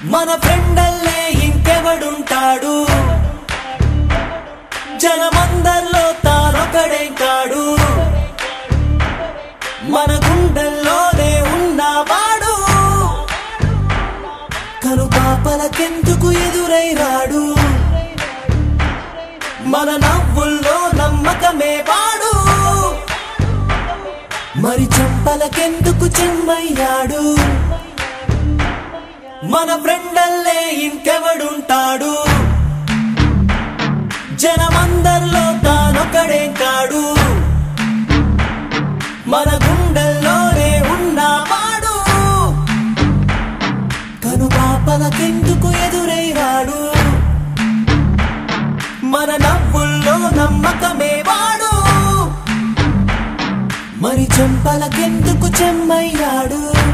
మన ఫ్రెండల్లే ఇంకెవడుంటాడు జనమందరిలో తానొకడే కాడు మన గుండెల్లోనే ఉన్నవాడు కను పాపలకెందుకు ఎదురై రాడు మన నవ్వుల్లో నమ్మకమే వాడు మరి చంపలకెందుకు చెమ్మయ్యాడు మన ఫ్రెండల్లే ఇంకెవడుంటాడు జనమందరిలో తానొకడే కాడు మన గుండెల్లోనే ఉన్నవాడు కను పాపలకెందుకు ఎదురై రాడు మన నవ్వుల్లో నమ్మకమే వాడు మరి చెంపలకెందుకు చెమ్మయ్యాడు